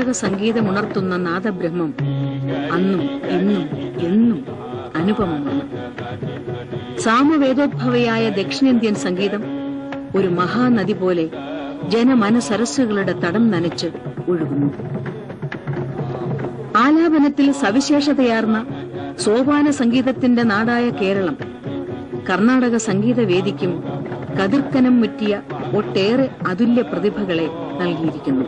കർണാടക സംഗീതമുണർത്തുന്ന നാദബ്രഹ്മം അന്നും ഇന്നും എന്നും അനുപമമാണ് സാമവേദോദ്ഭവയായ ദക്ഷിണേന്ത്യൻ സംഗീതം ഒരു മഹാനദി പോലെ ജനമനസരസ്സുകളുടെ തടം നനച്ച് ഒഴുകുന്നു ആലാപനത്തിൽ സവിശേഷതയാർന്ന സോപാന സംഗീതത്തിന്റെ നാടായ കേരളം കർണാടക സംഗീതവേദിക്കും കതിർക്കനം മുറ്റിയ ഒട്ടേറെ അതുല്യ പ്രതിഭകളെ നൽകിയിരിക്കുന്നു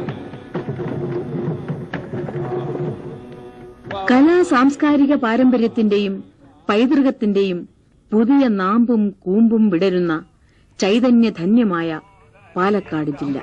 കലാ സാംസ്കാരിക പാരമ്പര്യത്തിന്റെയും പൈതൃകത്തിന്റെയും പുതിയ നാമ്പും കൂമ്പും വിടരുന്ന ചൈതന്യധന്യമായ പാലക്കാട് ജില്ല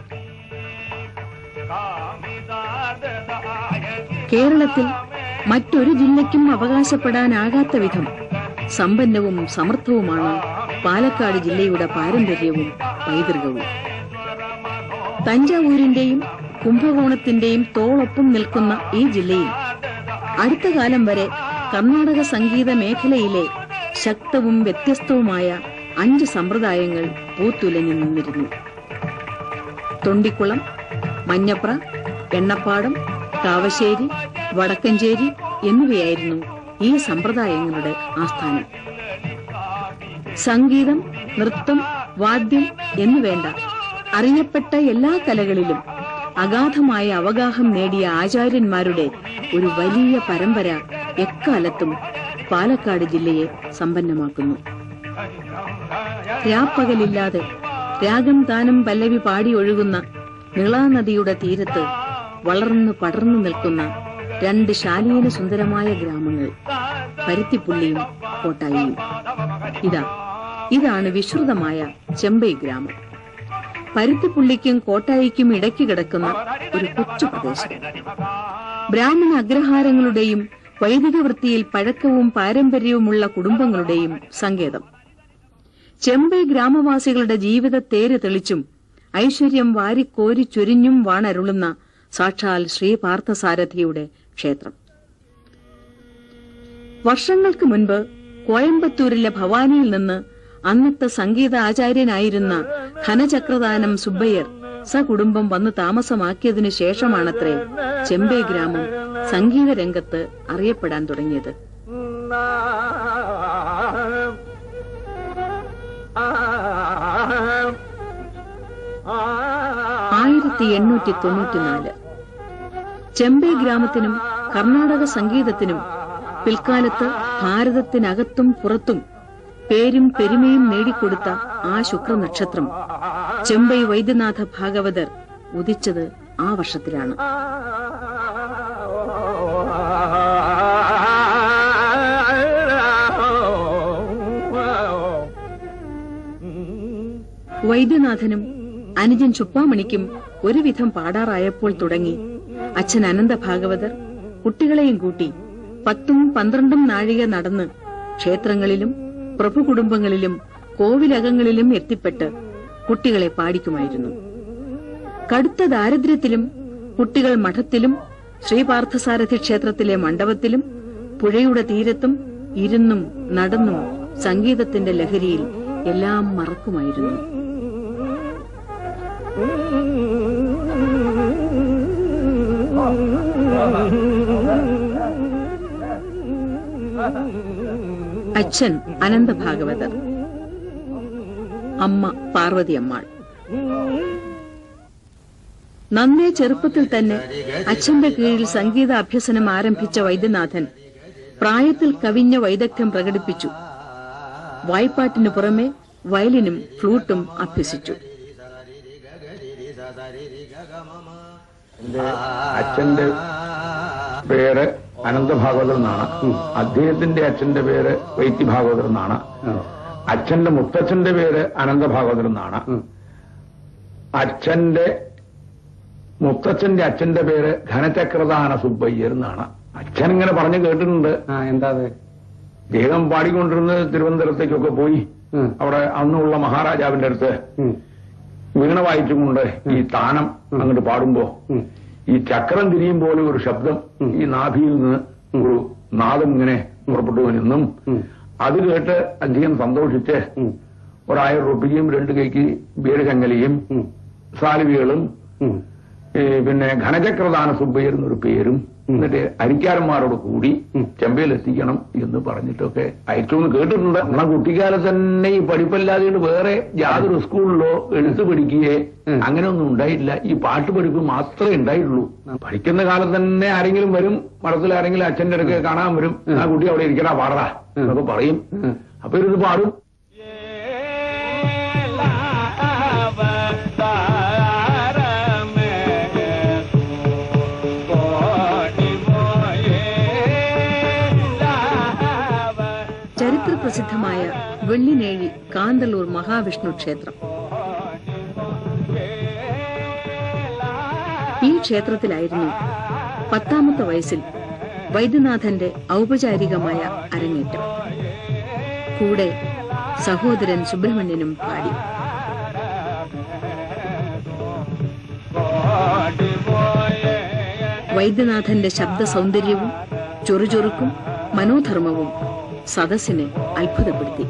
കേരളത്തിൽ മറ്റൊരു ജില്ലയ്ക്കും അവകാശപ്പെടാനാകാത്ത വിധം സമ്പന്നവും സമൃദ്ധവുമാണ് പാലക്കാട് ജില്ലയുടെ പാരമ്പര്യവും പൈതൃകവും തഞ്ചാവൂരിന്റെയും കുംഭകോണത്തിന്റെയും തോളൊപ്പം നിൽക്കുന്ന ഈ ജില്ലയിൽ അടുത്ത കാലം വരെ കർണാടക സംഗീത മേഖലയിലെ ശക്തവും വ്യത്യസ്തവുമായ അഞ്ച് സമ്പ്രദായങ്ങൾ പൂത്തുലഞ്ഞു നിന്നിരുന്നു തൊണ്ടിക്കുളം മഞ്ഞപ്ര എണ്ണപ്പാടം കാവശ്ശേരി വടക്കഞ്ചേരി എന്നിവയായിരുന്നു ഈ സമ്പ്രദായങ്ങളുടെ ആസ്ഥാനം സംഗീതം നൃത്തം വാദ്യം എന്നുവേണ്ട അറിയപ്പെട്ട എല്ലാ കലകളിലും അഗാധമായ അവഗാഹം നേടിയ ആചാര്യന്മാരുടെ ഒരു വലിയ പരമ്പര എക്കാലത്തും പാലക്കാട് ജില്ലയെ സമ്പന്നമാക്കുന്നു രാപ്പകലില്ലാതെ രാഗം താനം പല്ലവി പാടി ഒഴുകുന്ന നിളാനദിയുടെ തീരത്ത് വളർന്നു പടർന്നു നിൽക്കുന്ന രണ്ട് ശാലീന സുന്ദരമായ ഗ്രാമങ്ങൾ പരുത്തിപ്പുള്ളിയും കോട്ടായിയും ഇതാ ഇതാണ് വിശ്രുതമായ ചെമ്പൈ ഗ്രാമം പരുത്തിപ്പുള്ളിക്കും കോട്ടായിക്കും ഇടയ്ക്ക് കിടക്കുന്ന ഒരു കൊച്ചു പ്രദേശം ബ്രാഹ്മണ അഗ്രഹാരങ്ങളുടെയും വൈദിക വൃത്തിയിൽ പഴക്കവും പാരമ്പര്യവുമുള്ള കുടുംബങ്ങളുടെയും സങ്കേതം ചെമ്പൈ ഗ്രാമവാസികളുടെ ജീവിത തേര് തെളിച്ചും ഐശ്വര്യം വാരിക്കോരി ചൊരിഞ്ഞും വാണരുളുന്ന സാക്ഷാൽ ശ്രീ പാർത്ഥസാരഥിയുടെ ക്ഷേത്രം വർഷങ്ങൾക്ക് മുൻപ് കോയമ്പത്തൂരിലെ ഭവാനിയിൽ നിന്ന് അന്നത്തെ സംഗീത ആചാര്യനായിരുന്ന ഘനചക്രദാനം സുബ്ബയ്യർ സകുടുംബം വന്ന് താമസമാക്കിയതിനു ശേഷമാണത്രേ ചെമ്പൈ ഗ്രാമം സംഗീത രംഗത്ത് അറിയപ്പെടാൻ തുടങ്ങിയത് ആയിരത്തി എണ്ണൂറ്റി തൊണ്ണൂറ്റിനാല് ചെമ്പൈ ഗ്രാമത്തിനും കർണാടക സംഗീതത്തിനും പിൽക്കാലത്ത് ഭാരതത്തിനകത്തും പുറത്തും പേരും പെരുമയും നേടിക്കൊടുത്ത ആ ശുക്രനക്ഷത്രം ചെമ്പൈ വൈദ്യനാഥ ഭാഗവതർ ഉദിച്ചത് ആ വർഷത്തിലാണ് വൈദ്യനാഥനും അനുജൻ ചുപ്പാമണിക്കും ഒരുവിധം പാടാറായപ്പോൾ തുടങ്ങി അച്ഛൻ അനന്ത ഭാഗവതർ കുട്ടികളെയും കൂട്ടി പത്തും പന്ത്രണ്ടും നാഴിക നടന്ന് ക്ഷേത്രങ്ങളിലും പ്രഭുകുടുംബങ്ങളിലും കോവിലകങ്ങളിലും എത്തിപ്പെട്ട് കുട്ടികളെ പാടിക്കുമായിരുന്നു കടുത്ത ദാരിദ്ര്യത്തിലും കുട്ടികൾ മഠത്തിലും ശ്രീപാർത്ഥസാരഥി ക്ഷേത്രത്തിലെ മണ്ഡപത്തിലും പുഴയുടെ തീരത്തും ഇരുന്നും നടന്നും സംഗീതത്തിന്റെ ലഹരിയിൽ എല്ലാം മറക്കുമായിരുന്നു അച്ഛൻ അനന്ത ഭാഗവതർ അമ്മ പാർവതി അമ്മാൾ നന്നേ ചെറുപ്പത്തിൽ തന്നെ അച്ഛന്റെ കീഴിൽ സംഗീത അഭ്യസനം ആരംഭിച്ച വൈദ്യനാഥൻ പ്രായത്തിൽ കവിഞ്ഞ വൈദഗ്ധ്യം പ്രകടിപ്പിച്ചു വായ്പാട്ടിനു പുറമെ വയലിനും ഫ്ലൂട്ടും അഭ്യസിച്ചു എന്റെ അച്ഛന്റെ പേര് അനന്തഭാഗവതർ എന്നാണ് അദ്ദേഹത്തിന്റെ അച്ഛന്റെ പേര് വൈത്തി ഭാഗവതർ എന്നാണ് അച്ഛന്റെ മുത്തച്ഛന്റെ പേര് അനന്തഭാഗവതർ എന്നാണ് അച്ഛന്റെ മുത്തച്ഛന്റെ അച്ഛന്റെ പേര് ഘനചക്രദാന സുബ്ബയ്യർ എന്നാണ് അച്ഛൻ ഇങ്ങനെ പറഞ്ഞു കേട്ടിട്ടുണ്ട് ആ എന്താ അത് വേഗം പാടിക്കൊണ്ടിരുന്നത് തിരുവനന്തപുരത്തേക്കൊക്കെ പോയി ഉം. അവിടെ അന്നുള്ള മഹാരാജാവിന്റെ അടുത്ത് ഉം. വീണ വായിച്ചുകൊണ്ട് ഈ താനം അങ്ങോട്ട് പാടുമ്പോ ഉം. ഈ ചക്രം തിരിയും പോലെ ഒരു ശബ്ദം ഉം. ഈ നാഭിയിൽ നിന്ന് ഒരു നാദം ഇങ്ങനെ പുറപ്പെട്ടു നിന്നും ഉം. അത് കേട്ട് അദ്ദേഹം സന്തോഷിച്ച് ഉം. ഒരായിരം റുപ്യയും രണ്ട് കൈക്ക് ബീരചങ്ങലിയും ഉം. സാലിവികളും ഉം. ഏ, പിന്നെ ഘനചക്രദാന സുബ്ബയ്യർ എന്നൊരു പേരും എന്നിട്ട് അരിക്കാരന്മാരോട് കൂടി ചെമ്പയിൽ എത്തിക്കണം എന്ന് പറഞ്ഞിട്ടൊക്കെ അയച്ചു എന്ന് കേട്ടിട്ടുണ്ട് നമ്മളെ കുട്ടിക്കാലത്ത് തന്നെ ഈ പഠിപ്പല്ലാതെ വേറെ യാതൊരു സ്കൂളിലോ എഴുത്ത് പഠിക്കുകയെ അങ്ങനെയൊന്നും ഉണ്ടായില്ല ഈ പാട്ട് പഠിപ്പ് മാത്രമേ ഉണ്ടായിട്ടുള്ളൂ പഠിക്കുന്ന കാലത്ത് തന്നെ ആരെങ്കിലും വരും മഠത്തിൽ ആരെങ്കിലും അച്ഛന്റെ അടുക്കെ കാണാൻ വരും ആ കുട്ടി അവിടെ ഇരിക്കടാ പാടടാ എന്നൊക്കെ പറയും അപ്പൊ ഇരുന്ന് പാടും ചരിത്ര പ്രസിദ്ധമായ വെള്ളിനേഴി കാന്തല്ലൂർ മഹാവിഷ്ണു ക്ഷേത്രം ഈ ക്ഷേത്രത്തിലായിരുന്നു പത്താമത്തെ വയസ്സിൽ വൈദ്യനാഥന്റെ ഔപചാരികമായ അരങ്ങേറ്റം കൂടെ സഹോദരൻ സുബ്രഹ്മണ്യനും പാടി വൈദ്യനാഥന്റെ ശബ്ദ സൗന്ദര്യവും ചൊറുചൊറുക്കും മനോധർമ്മവും സദസ്സിനെ അത്ഭുതപ്പെടുത്തി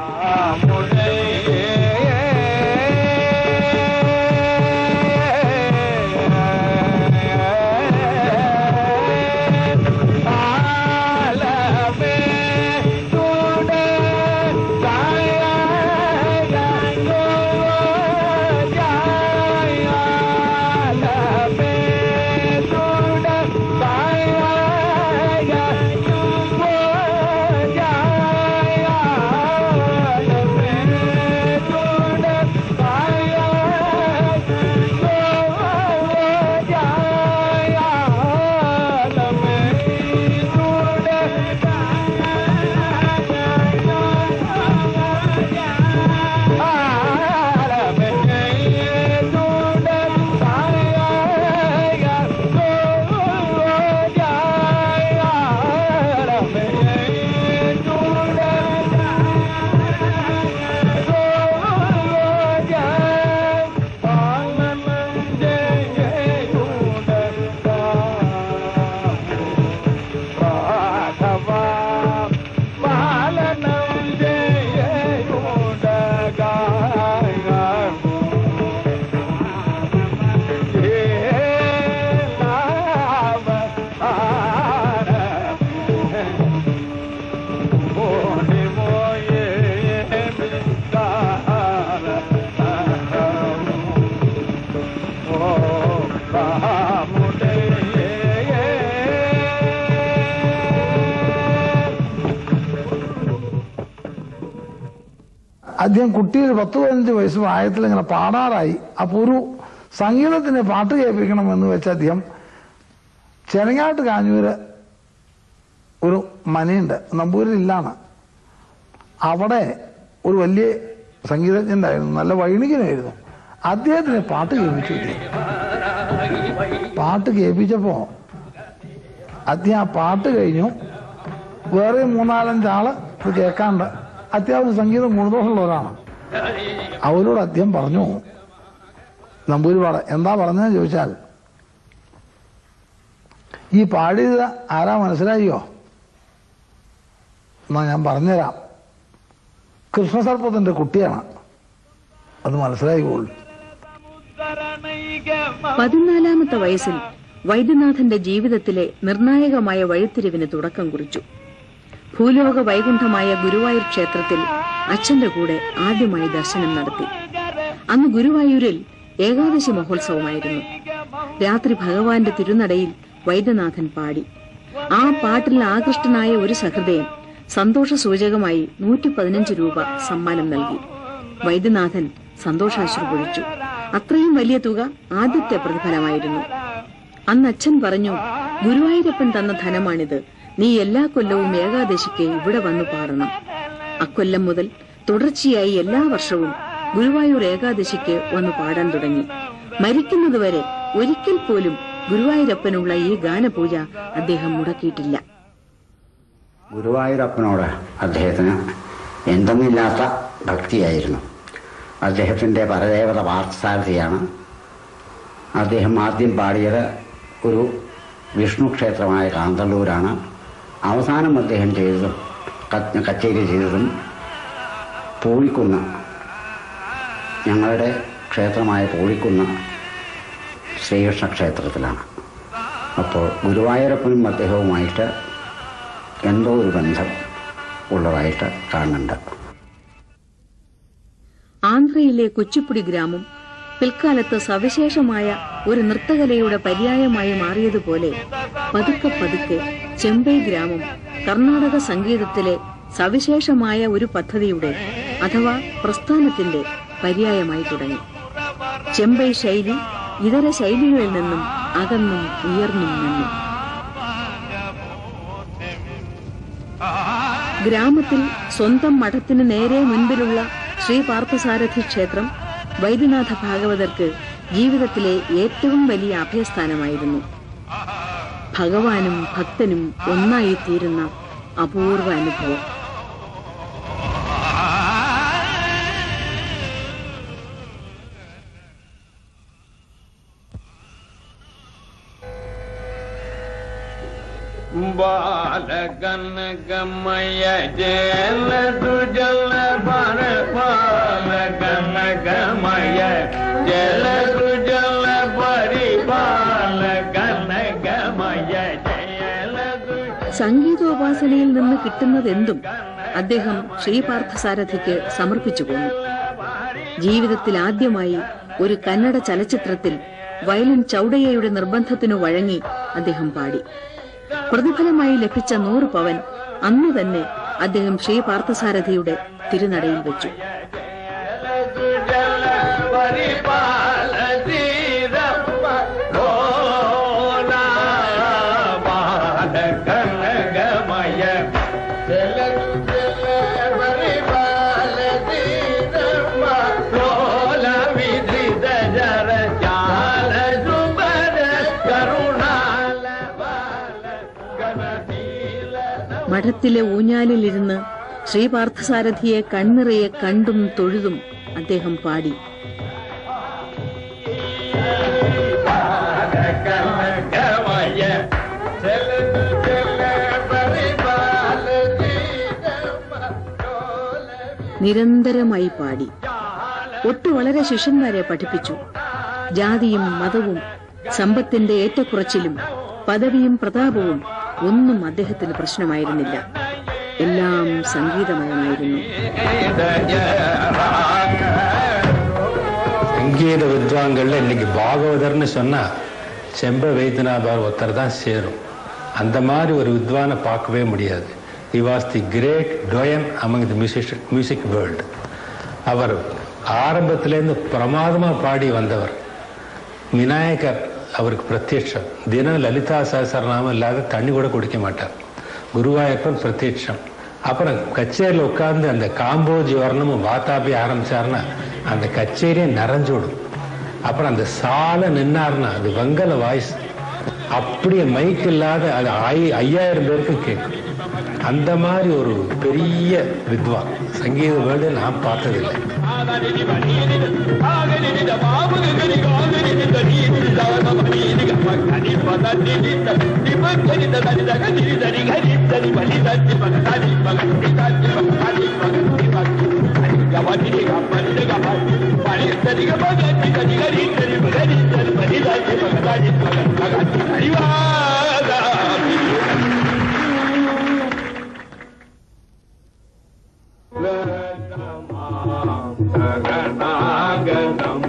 അദ്ദേഹം കുട്ടിയിൽ പത്ത് പതിനഞ്ച് വയസ്സ് പ്രായത്തിൽ ഇങ്ങനെ പാടാറായി അപ്പൊ ഒരു സംഗീതത്തിന് പാട്ട് കേൾപ്പിക്കണം എന്ന് വെച്ച് അദ്ദേഹം ചെനങ്ങാട്ട് കാഞ്ഞൂര് ഒരു മനയുണ്ട് നമ്പൂരിലാണ് അവിടെ ഒരു വലിയ സംഗീതജ്ഞനായിരുന്നു നല്ല വൈണികനായിരുന്നു അദ്ദേഹത്തിന് പാട്ട് കേൾപ്പിച്ചു ഇദ്ദേഹം. പാട്ട് കേൾപ്പിച്ചപ്പോ അദ്ദേഹം ആ പാട്ട് കഴിഞ്ഞു വേറെ മൂന്നാലഞ്ചാള് ഇത് കേൾക്കാണ്ട് അത്യാവശ്യം സംഗീതം ഗുണദോഷമുള്ളവരാണ് അവരോട് അദ്ദേഹം പറഞ്ഞു നമ്പൂരി പാട എന്താ പറഞ്ഞതെന്ന് ചോദിച്ചാൽ ഈ പാടിയത് ആരാ മനസ്സിലായോ എന്നാ ഞാൻ പറഞ്ഞുതരാം കൃഷ്ണസർപ്പത്തിന്റെ കുട്ടിയാണ് അത് മനസ്സിലായിക്കോളൂ പതിനാലാമത്തെ വയസ്സിൽ വൈദ്യനാഥന്റെ ജീവിതത്തിലെ നിർണായകമായ വഴിത്തിരിവിന് തുടക്കം കുറിച്ചു ഭൂലോക വൈകുണ്ഠമായ ഗുരുവായൂർ ക്ഷേത്രത്തിൽ അച്ഛന്റെ കൂടെ ആദ്യമായി ദർശനം നടത്തി അന്ന് ഗുരുവായൂരിൽ ഏകാദശി മഹോത്സവമായിരുന്നു രാത്രി ഭഗവാന്റെ തിരുനടയിൽ വൈദ്യനാഥൻ പാടി ആ പാട്ടിൽ ആകൃഷ്ടനായ ഒരു സഹൃദയൻ സന്തോഷ സൂചകമായി നൂറ്റി പതിനഞ്ച് രൂപ സമ്മാനം നൽകി വൈദ്യനാഥൻ സന്തോഷാശ്രു പൊഴിച്ചു അത്രയും വലിയ തുക ആദ്യത്തെ പ്രതിഫലമായിരുന്നു അന്ന് അച്ഛൻ പറഞ്ഞു ഗുരുവായൂരപ്പൻ തന്ന ധനമാണിത് നീ എല്ലാ കൊല്ലവും ഏകാദശിക്ക് ഇവിടെ വന്നു പാടണം അക്കൊല്ലം മുതൽ തുടർച്ചയായി എല്ലാ വർഷവും ഗുരുവായൂർ ഏകാദശിക്ക് വന്നു പാടാൻ തുടങ്ങി മരിക്കുന്നതുവരെ ഒരിക്കൽ പോലും ഗുരുവായൂരപ്പനുള്ള ഈ ഗാനപൂജ അദ്ദേഹം മുടക്കിയിട്ടില്ല ഗുരുവായൂരപ്പനോട് അദ്ദേഹത്തിന് എന്തെന്നില്ലാത്ത ഭക്തിയായിരുന്നു അദ്ദേഹത്തിൻ്റെ പരദേവത പാർത്ഥസാരഥിയാണ് അദ്ദേഹം ആദ്യം പാടിയത് ഒരു വിഷ്ണു ക്ഷേത്രമായ കാന്തല്ലൂരാണ് അവസാനം അദ്ദേഹം ചെയ്തതും ക- കച്ചേരി ചെയ്തതും പൂഴിക്കുന്ന് ഞങ്ങളുടെ ക്ഷേത്രമായ പൂഴിക്കുന്ന് ശ്രീകൃഷ്ണ ക്ഷേത്രത്തിലാണ് അപ്പോൾ ഗുരുവായൂരപ്പനും അദ്ദേഹവുമായിട്ട് എന്തോ ഒരു ബന്ധം ഉള്ളതായിട്ട് കാണുന്നുണ്ട് ആന്ധ്രയിലെ കുച്ചിപ്പുടി ഗ്രാമം പിൽക്കാലത്ത് സവിശേഷമായ ഒരു നൃത്തകലയുടെ പര്യായമായി മാറിയതുപോലെ പതുക്കെ പതുക്കെ ചെമ്പൈ ഗ്രാമം കർണാടക സംഗീതത്തിലെ സവിശേഷമായ ഒരു പദ്ധതിയുടെ അഥവാ പ്രസ്ഥാനത്തിന്റെ പര്യായമായി തുടങ്ങി ചെമ്പൈ ശൈലി ഇതര ശൈലികളിൽ നിന്നും അകന്നും ഉയർന്നും നിന്നു ഗ്രാമത്തിൽ സ്വന്തം മഠത്തിന് നേരെ മുൻപിലുള്ള ശ്രീ പാർത്ഥസാരഥി ക്ഷേത്രം വൈദ്യനാഥ ഭാഗവതർക്ക് ജീവിതത്തിലെ ഏറ്റവും വലിയ അഭയസ്ഥാനമായിരുന്നു ഭഗവാനും ഭക്തനും ഒന്നായി തീരുന്ന അപൂർവ അനുഭവം ಬಾಲಗನಗಮಯ ಜಲ ಸುಜಲ ಬರ ಬಾಲಗನಗಮಯ ಜಲ ಸುಜಲ ಪರಿಪಾಲ ಗನಗಮಯ ಜಲ സംഗീതോപാസനയിൽ നിന്ന് കിട്ടുന്നതെന്തും അദ്ദേഹം ശ്രീപാർത്ഥസാരഥിക്ക് സമർപ്പിച്ചു പോന്നു ജീവിതത്തിൽ ആദ്യമായി ഒരു കന്നഡ ചലച്ചിത്രത്തിൽ വയലിൻ ചൌഡയ്യയുടെ നിർബന്ധത്തിനു വഴങ്ങി അദ്ദേഹം പാടി പ്രതിഫലമായി ലഭിച്ച നൂറ് പവൻ അന്നു തന്നെ അദ്ദേഹം ശ്രീ പാർത്ഥസാരഥിയുടെ തിരുനടയിൽ വെച്ചു ಸುಜಲ ಪರಿಪಾಲ ತೀರಪ್ಪ ಲೋಲ ಬಾಲಗನಗಮಯ ಜಲ ಸುಜಲ ಪರಿಪಾಲ ತೀರಪ್ಪ ಲೋಲ ವಿಧೃತ ಜರ ಜಾಲ ಸುಬರ ಕರುಣಾಲ ಬಾಲ ಗಣಶೀಲ മഠത്തിലെ ഊഞ്ഞാലിലിരുന്ന് ശ്രീപാർത്ഥസാരഥിയെ കണ്ണിറയെ കണ്ടും തൊഴുതും അദ്ദേഹം പാടി കനകമയ ചെലു ചെല പരിപാല നിരന്തരമായി പാടി ഒട്ടു വളരെ ശിഷ്യന്മാരെ പഠിപ്പിച്ചു ജാതിയും മതവും സമ്പത്തിന്റെ ഏറ്റക്കുറച്ചിലും പദവിയും പ്രതാപവും ഒന്നും അദ്ദേഹത്തിന് പ്രശ്നമായിരുന്നില്ല എല്ലാം സംഗീതമയമായിരുന്നു சங்கீத வித்வான்கள்ல இன்னைக்கு பாகவதர்னு சொன்னா செம்ப வைத்தியநாதர் ஒருத்தர் தான் சேரும் அந்த மாதிரி ஒரு வித்வானை பார்க்கவே முடியாது he was the great doyen among the music music world அவர் ஆரம்பத்திலேருந்து பிரமாதமா பாடி வந்தவர் விநாயகர் அவருக்கு பிரத்யட்சம் தினம் லலிதா சஹஸ்ரநாமம் இல்லாத தண்ணி கூட குடிக்க மாட்டார் குருவாயூரப்பன் பிரத்யட்சம் அப்புறம் கச்சேரியில் உட்கார்ந்து அந்த காம்போஜி வர்ணமும் வாத்தாப்பி ஆரம்பிச்சாருன்னா அந்த கச்சேரியே நிறைஞ்சோடும் அப்புறம் அந்த சாலை நின்னாருன்னா அது வங்கல வாய்ஸ் அப்படியே மைக் இல்லாத அது ஐ- ஐயாயிரம் பேருக்கு கேட்கும் அந்த மாதிரி ஒரு பெரிய வித்வான் சங்கீத வேர்ல்டு நான் பார்த்ததில்லை ഗണാഗണം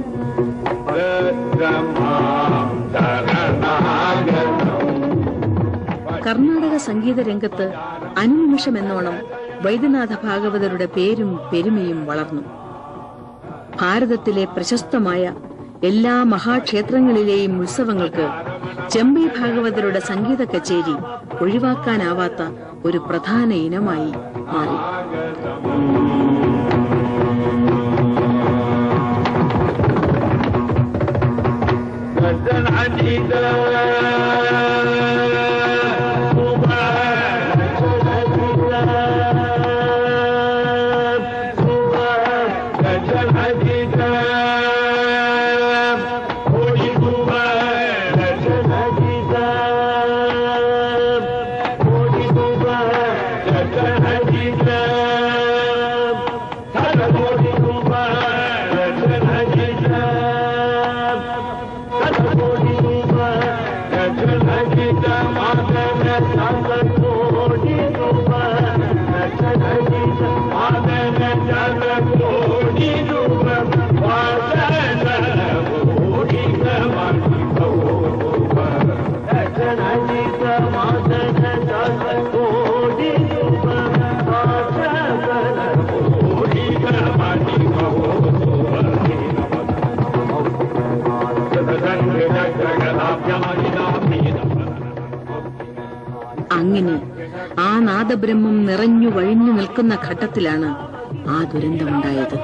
ഗണാഗണം കർണാടക സംഗീത രംഗത്ത് അനുനിമിഷമെന്നോണം വൈദ്യനാഥ ഭാഗവതരുടെ പേരും പെരുമയും വളർന്നു ഭാരതത്തിലെ പ്രശസ്തമായ എല്ലാ മഹാക്ഷേത്രങ്ങളിലെയും ഉത്സവങ്ങൾക്ക് ചെമ്പൈ ഭാഗവതരുടെ സംഗീത കച്ചേരി ഒഴിവാക്കാനാവാത്ത ഒരു പ്രധാന ഇനമായി മാറി غزل عديدة غزل عديدة قولي دوبا غزل عديدة قولي دوبا غزل عديدة هذا قولي دوبا غزل عديدة അങ്ങനെ ആ നാദബ്രഹ്മം നിറഞ്ഞു വഴിഞ്ഞു നിൽക്കുന്ന ഘട്ടത്തിലാണ് ആ ദുരന്തമുണ്ടായത്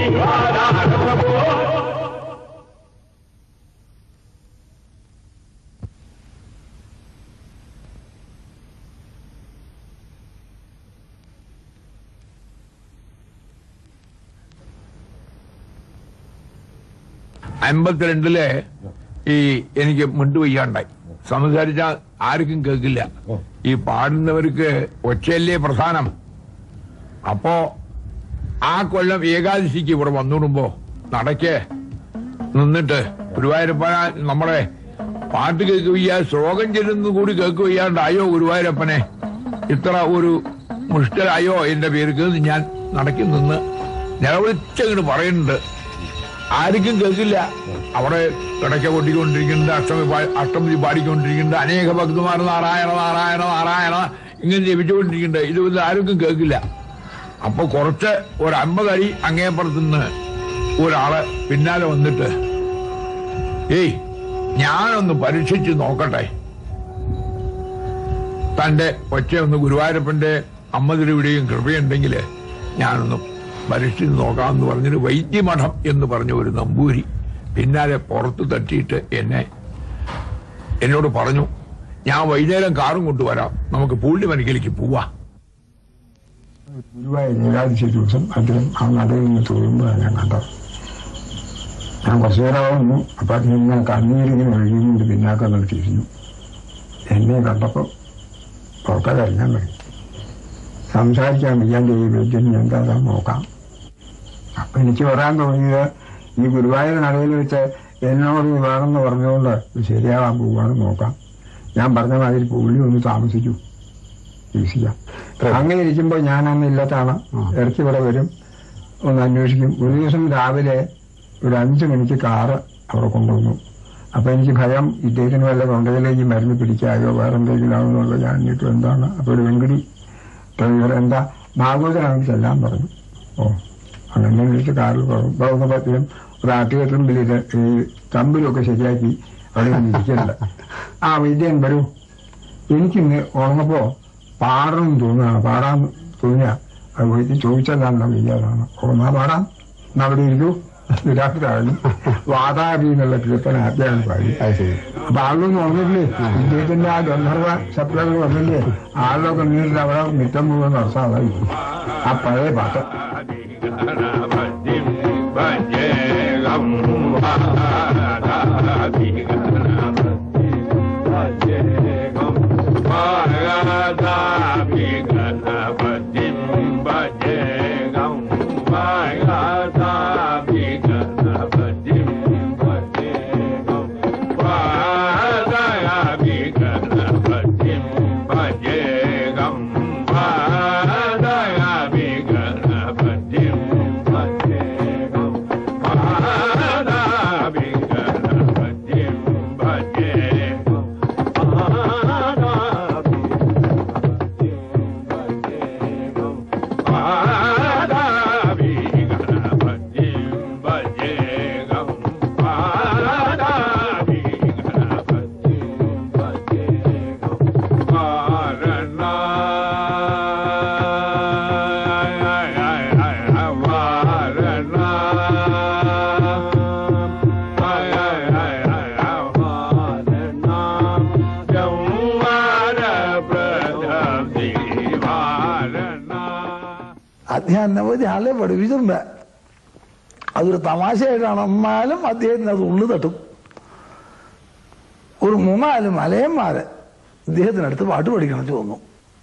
അമ്പത്തിരണ്ടില് ഈ എനിക്ക് മിണ്ടു വയ്യാണ്ടായി സംസാരിച്ച ആർക്കും കേൾക്കില്ല ഈ പാടുന്നവർക്ക് ഒച്ചയല്ലേ പ്രധാനം അപ്പോ ആ കൊല്ലം ഏകാദശിക്ക് ഇവിടെ വന്നിടുമ്പോ നടക്ക് നിന്നിട്ട് ഗുരുവായൂരപ്പന നമ്മളെ പാട്ട് കേൾക്കുകയ്യ ശ്ലോകം ചെല്ലുന്നത് കൂടി കേൾക്കുകയ്യാണ്ടായോ ഗുരുവായൂരപ്പനെ ഇത്ര ഒരു മുഷ്ടലായോ എന്റെ പേർക്ക് എന്ന് ഞാൻ നടക്കി നിന്ന് നിലവിളിച്ചങ്ങോട്ട് പറയുന്നുണ്ട് ആർക്കും കേൾക്കില്ല അവിടെ കിടക്ക കൊട്ടിക്കൊണ്ടിരിക്കുന്നുണ്ട് അഷ്ടമി പാ- അഷ്ടമി പാടിക്കൊണ്ടിരിക്കുന്നുണ്ട് അനേക ഭക്തന്മാർ നാരായണ നാരായണ നാരായണ ഇങ്ങനെ ജപിച്ചുകൊണ്ടിരിക്കുന്നുണ്ട് ഇതൊന്നും ആർക്കും കേൾക്കില്ല അപ്പൊ കുറച്ച് ഒരു അമ്പത് അടി അങ്ങേപ്പുറത്തുനിന്ന് ഒരാള് പിന്നാലെ വന്നിട്ട് ഏയ് ഞാനൊന്ന് പരീക്ഷിച്ച് നോക്കട്ടെ തന്റെ ഒച്ച ഒന്ന് ഗുരുവായൂരപ്പന്റെ അമ്മതിരുവിടെയും കൃപയുണ്ടെങ്കിൽ ഞാനൊന്ന് പരീക്ഷിച്ച് നോക്കാമെന്ന് പറഞ്ഞൊരു വൈദ്യമഠം എന്ന് പറഞ്ഞ ഒരു നമ്പൂരി പിന്നാലെ പുറത്ത് തട്ടിയിട്ട് എന്നെ എന്നോട് പറഞ്ഞു ഞാൻ വൈകുന്നേരം കാറും കൊണ്ടുവരാം നമുക്ക് പൂള്ളിമനക്കിലേക്ക് പോവാ ഗുരുവായൂർ ഏകാദശി ദിവസം അദ്ദേഹം ആ നടയിൽ നിന്ന് തൊഴുമ്പോഴാണ് ഞാൻ കണ്ടത് ഞാൻ കുറച്ചു നേരം വന്നു അപ്പൊ അദ്ദേഹം ഇങ്ങനെ കണ്ണീരിങ്ങനെ ഒഴുകിക്കൊണ്ട് പിന്നാക്കം നിർത്തിയിരുന്നു എന്നെ കണ്ടപ്പോ പുറത്തെ അറിയാൻ കഴിയും സംസാരിക്കാൻ വയ്യാൻ്റെ ഈ വൈദ്യന് എന്താ നോക്കാം അപ്പൊ എനിക്ക് വരാൻ തോന്നിയത് ഈ ഗുരുവായൂർ നടയിൽ വെച്ച് എന്നോട് ഇത് വേണമെന്ന് പറഞ്ഞുകൊണ്ട് ഇത് ശരിയാവാൻ പോവാണ് നോക്കാം ഞാൻ പറഞ്ഞ മാതിരി പുള്ളി ഒന്ന് താമസിക്കൂ വീക്ഷിക്കാം അങ്ങനെ ഇരിക്കുമ്പോൾ ഞാൻ അന്ന് ഇല്ലത്താണ് ഇടയ്ക്ക് ഇവിടെ വരും ഒന്ന് അന്വേഷിക്കും ഒരു ദിവസം രാവിലെ ഒരു അഞ്ചു മണിക്ക് കാറ് അവിടെ കൊണ്ടുവന്നു അപ്പൊ എനിക്ക് ഭയം ഇദ്ദേഹത്തിന് വല്ല തൊണ്ടയിലേക്ക് മരുന്ന് പിടിക്കായോ വേറെ എന്തെങ്കിലും ആണെന്നുള്ളത് ഞാൻ എന്നിട്ട് എന്താണ് അപ്പൊ ഒരു വെങ്കടി ഡ്രൈവർ എന്താ ഭാഗവതനാണെങ്കിൽ ചെല്ലാൻ പറഞ്ഞു ഓ അങ്ങനെ വിളിച്ച് കാറിൽ പോകുന്ന പറ്റിയും ഒരു ആട്ടുകെട്ടും വലിയ ഈ തമ്പിലൊക്കെ ശരിയാക്കി അവിടെ ഇങ്ങനെ ഇരിക്കുന്നുണ്ട് ആ വിദ്യൻ വരൂ എനിക്കിന്ന് ഉറങ്ങപ്പോ പാടണം തോന്നുകയാണ് പാടാൻ തോന്നിയ അത് പോയിട്ട് ചോദിച്ചതാണ് വയ്യാതാണ് ഓ എന്നാ പാടാം എന്നാ അവിടെ ഇരിക്കൂ രാത്രി വാതാപി എന്നുള്ള കീർത്തന ആദ്യമാണ് പാടി അപ്പൊ ആളിലൊന്നും ഉറങ്ങില്ലേ ഇദ്ദേഹത്തിന്റെ ആ ഗന്ധർവ ശബ്ദങ്ങൾ വന്നില്ലേ ആളിലൊക്കെ നീട്ടിട്ട് അവിടെ മിറ്റം മുഴുവൻ നടത്താതായി ആ പഴയ പാട്ട് അദ്ദേഹം അനവധി ആളെ പഠിപ്പിച്ചിട്ടുണ്ട് അതൊരു തമാശയായിട്ടാണ് എന്നാലും അദ്ദേഹത്തിന് അത് ഉള്ളു തട്ടും ഒരു മൂന്നാല് മലയന്മാര് ഇദ്ദേഹത്തിനടുത്ത് പാട്ട് പഠിക്കണം എന്ന് തോന്നുന്നു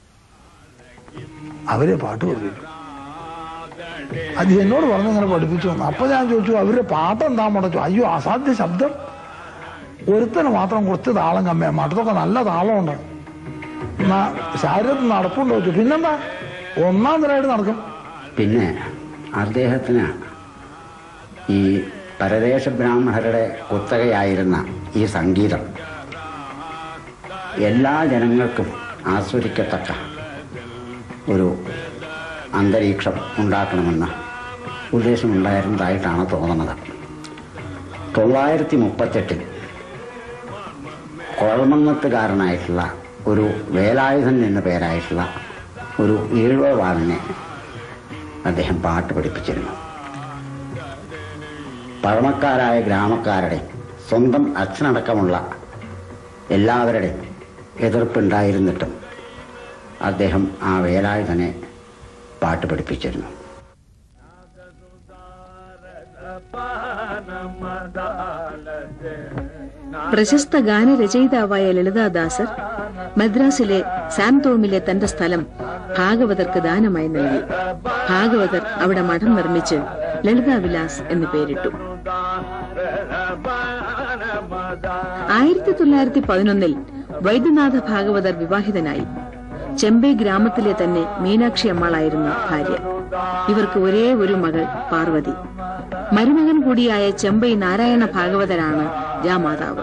അവരെ പാട്ട് പഠിപ്പിക്കും അത് എന്നോട് പറഞ്ഞു ഇങ്ങനെ പഠിപ്പിച്ചു തന്നു അപ്പൊ ഞാൻ ചോദിച്ചു അവരുടെ പാട്ട് എന്താ മുടച്ചു അയ്യോ അസാധ്യ ശബ്ദം ഒരുത്തന് മാത്രം കുറച്ച് താളം കമ്മിയാ മറ്റത്തൊക്കെ നല്ല താളമുണ്ട് എന്നാ ശരീരത്തിൽ നടപ്പുണ്ടോ ചോദിച്ചു പിന്നെന്താ ഒന്നാം നിലയായിട്ട് നടക്കും പിന്നെ അദ്ദേഹത്തിന് ഈ പരദേശ ബ്രാഹ്മണരുടെ കുത്തകയായിരുന്ന ഈ സംഗീതം എല്ലാ ജനങ്ങൾക്കും ആസ്വദിക്കത്തക്ക ഒരു അന്തരീക്ഷം ഉണ്ടാക്കണമെന്ന് ഉദ്ദേശമുണ്ടായിരുന്നതായിട്ടാണ് തോന്നുന്നത് തൊള്ളായിരത്തി മുപ്പത്തെട്ടിൽ കോഴമങ്ങത്തുകാരനായിട്ടുള്ള ഒരു വേലായുധൻ എന്ന പേരായിട്ടുള്ള ഒരു ഈഴവാളിനെ അദ്ദേഹം പാട്ട് പഠിപ്പിച്ചിരുന്നു പഴമക്കാരായ ഗ്രാമക്കാരുടെ സ്വന്തം അച്ഛനടക്കമുള്ള എല്ലാവരുടെയും എതിർപ്പുണ്ടായിരുന്നിട്ടും അദ്ദേഹം ആ വേലായുധനെ പാട്ട് പഠിപ്പിച്ചിരുന്നു പ്രശസ്ത ഗാനരചയിതാവായ ലളിതാദാസർ മദ്രാസിലെ സാംതോമിലെ തന്റെ സ്ഥലം ഭാഗവതർക്ക് ദാനമായി നൽകി ഭാഗവതർ അവിടെ മഠം നിർമ്മിച്ച് ലളിതാവിലാസ് എന്ന് പേരിട്ടു ആയിരത്തി തൊള്ളായിരത്തി പതിനൊന്നിൽ വൈദ്യനാഥ ഭാഗവതർ വിവാഹിതനായി ചെമ്പൈ ഗ്രാമത്തിലെ തന്നെ മീനാക്ഷി അമ്മാളായിരുന്നു ഭാര്യ ഇവർക്ക് ഒരേ ഒരു മകൾ പാർവതി മരുമകൻ കൂടിയായ ചെമ്പൈ നാരായണ ഭാഗവതരാണ് രാമാതാവ്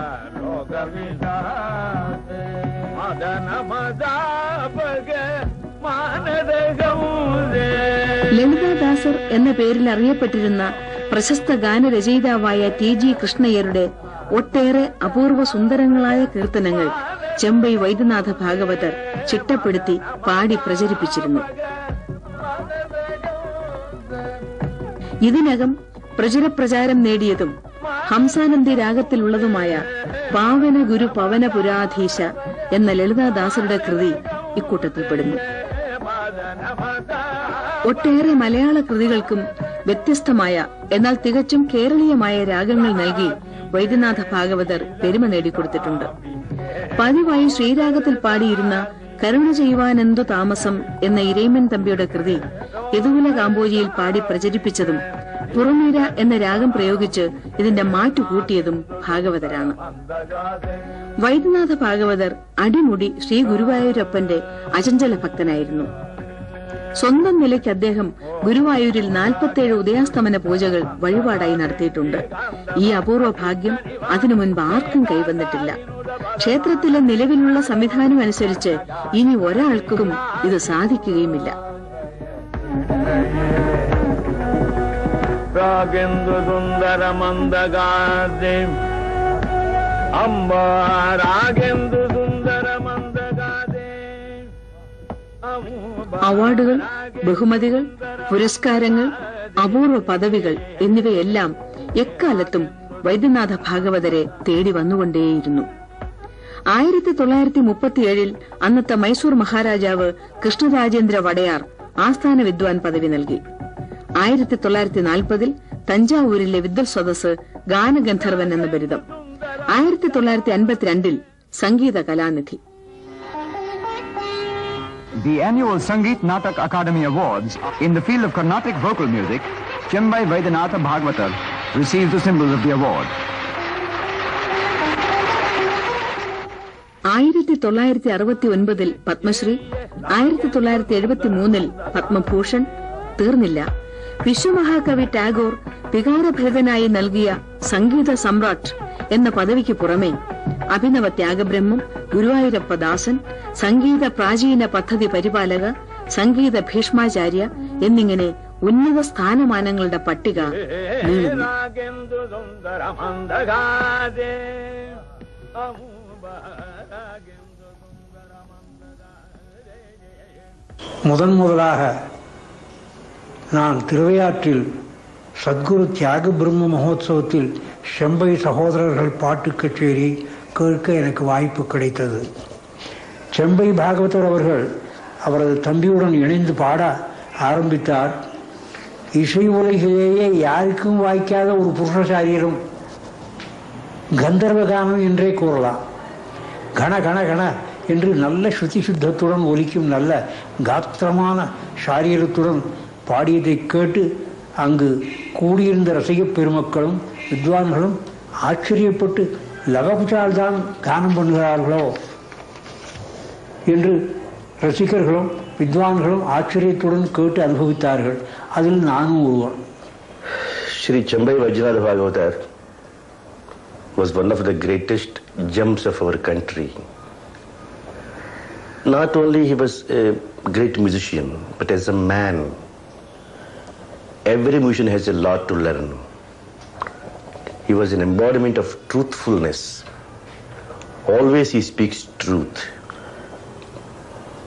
ലളിതാദാസർ എന്ന പേരിൽ അറിയപ്പെട്ടിരുന്ന പ്രശസ്ത ഗാനരചയിതാവായ ടി ജി കൃഷ്ണയ്യരുടെ ഒട്ടേറെ അപൂർവ സുന്ദരങ്ങളായ കീർത്തനങ്ങൾ ചെമ്പൈ വൈദ്യനാഥ ഭാഗവതർ ചിട്ടപ്പെടുത്തി പാടി പ്രചരിപ്പിച്ചിരുന്നു ഇതിനകം പ്രചുരപ്രചാരം നേടിയതും ഹംസാനന്ദി രാഗത്തിലുള്ളതുമായ പാവന ഗുരു പവന പുരാധീശ എന്ന ലളിതാദാസരുടെ കൃതി ഇക്കൂട്ടത്തിൽപ്പെടുന്നു ഒട്ടേറെ മലയാള കൃതികൾക്കും വ്യത്യസ്തമായ എന്നാൽ തികച്ചും കേരളീയമായ രാഗങ്ങൾ നൽകി വൈദ്യനാഥ ഭാഗവതർ പെരുമ നേടിക്കൊടുത്തിട്ടുണ്ട് പതിവായി ശ്രീരാഗത്തിൽ പാടിയിരുന്ന കരുണ ചെയ്യുവാനെന്തു താമസം എന്ന ഇരയിമൻ തമ്പിയുടെ കൃതി യദുകുല കാമ്പോജിയിൽ പാടി പ്രചരിപ്പിച്ചതും പുറമീര എന്ന രാഗം പ്രയോഗിച്ച് ഇതിന്റെ മാറ്റു കൂട്ടിയതും ഭാഗവതരാണ് വൈദ്യനാഥ ഭാഗവതർ അടിമുടി ശ്രീ ഗുരുവായൂരപ്പന്റെ അചഞ്ചല ഭക്തനായിരുന്നു സ്വന്തം നിലയ്ക്ക് അദ്ദേഹം ഗുരുവായൂരിൽ നാൽപ്പത്തേഴ് ഉദയാസ്തമന പൂജകൾ വഴിപാടായി നടത്തിയിട്ടുണ്ട് ഈ അപൂർവ ഭാഗ്യം അതിനു മുൻപ് ആർക്കും കൈവന്നിട്ടില്ല ക്ഷേത്രത്തിലെ നിലവിലുള്ള സംവിധാനം അനുസരിച്ച് ഇനി ഒരാൾക്കും ഇത് സാധിക്കുകയുമില്ല ರಾಗೆಂದು ಸುಂದರ ಮಂದಗಾದೆ ಅಂಬ ರಾಗೆಂದು ಸುಂದರ ಮಂದಗಾದೆ അവാർഡുകൾ ബഹുമതികൾ പുരസ്കാരങ്ങൾ അപൂർവ പദവികൾ എന്നിവയെല്ലാം എക്കാലത്തും വൈദ്യനാഥ ഭാഗവതരെ തേടി വന്നുകൊണ്ടേയിരുന്നു ആയിരത്തി തൊള്ളായിരത്തി മുപ്പത്തിയേഴിൽ അന്നത്തെ മൈസൂർ മഹാരാജാവ് കൃഷ്ണരാജേന്ദ്ര വടയാർ ആസ്ഥാന വിദ്വാൻ പദവി നൽകി ആയിരത്തി തൊള്ളായിരത്തി നാൽപ്പതിൽ തഞ്ചാവൂരിലെ വിദ്വൽ സദസ് ഗാനഗന്ധർവൻ എന്ന ബിരുദം ആയിരത്തി തൊള്ളായിരത്തി അൻപത്തിരണ്ടിൽ സംഗീത Kalanidhi The annual Sangeet Natak Academy Awards in the field of Carnatic vocal music, Chembai Vaidanatha Bhagavatar receives the symbol of the award. ആയിരത്തി തൊള്ളായിരത്തി അറുപത്തി ഒൻപതിൽ പത്മശ്രീ ആയിരത്തി തൊള്ളായിരത്തി എഴുപത്തി മൂന്നിൽ പത്മഭൂഷൺ തീർന്നില്ല വിശ്വമഹാകവി ടാഗോർ വികാരഭരിതനായി നൽകിയ സംഗീത സമ്രാട്ട് എന്ന പദവിക്ക് പുറമെ അഭിനവ ത്യാഗബ്രഹ്മം ഗുരുവായൂരപ്പ ദാസൻ സംഗീത പ്രാചീന പദ്ധതി പരിപാലക സംഗീത ഭീഷ്മാചാര്യ എന്നിങ്ങനെ ഉന്നത സ്ഥാനമാനങ്ങളുടെ പട്ടിക നീളുന്നു ರಾಗೆಂದು ಸುಂದರ ಮಂದಗಾದೆ ಅಂಬ ರಾಗೆಂದು ಸುಂದರ ಮಂದಗಾದೆ முதன் முதலாக நான் திருவையாற்றில் சத்குரு தியாக பிரம்ம மகோத்சவத்தில் செம்பை சகோதரர்கள் பாட்டு கச்சேரி கேட்க எனக்கு வாய்ப்பு கிடைத்தது செம்பை பாகவதர் அவர்கள் அவரது தம்பியுடன் இணைந்து பாட ஆரம்பித்தார் இசை உலகிலேயே யாருக்கும் வாய்க்காத ஒரு புருஷசாரீரம் கந்தர்வகானம் என்றே கூறலாம் கண கண கண என்று நல்ல ஸ்ருதி சுத்தத்துடன் ஒலிக்கும் நல்ல காத்திரமான சாரீரத்துடன் பாடியதை கேட்டு அங்கு கூடியிருந்த ரசிகப் பெருமக்களும் வித்வான்களும் ஆச்சரியப்பட்டு லகபுச்சால் தான் கானம் பண்ணுகிறார்களோ என்று ரசிகர்களும் வித்வான்களும் ஆச்சரியத்துடன் கேட்டு அனுபவித்தார்கள் அதில் நானும் ஒருவன் Sri Chambai Vajranath Bhagavatar was one of the greatest gems of our country. Not only he was a great musician, but as a man, every musician has a lot to learn. He was an embodiment of truthfulness. Always he speaks truth.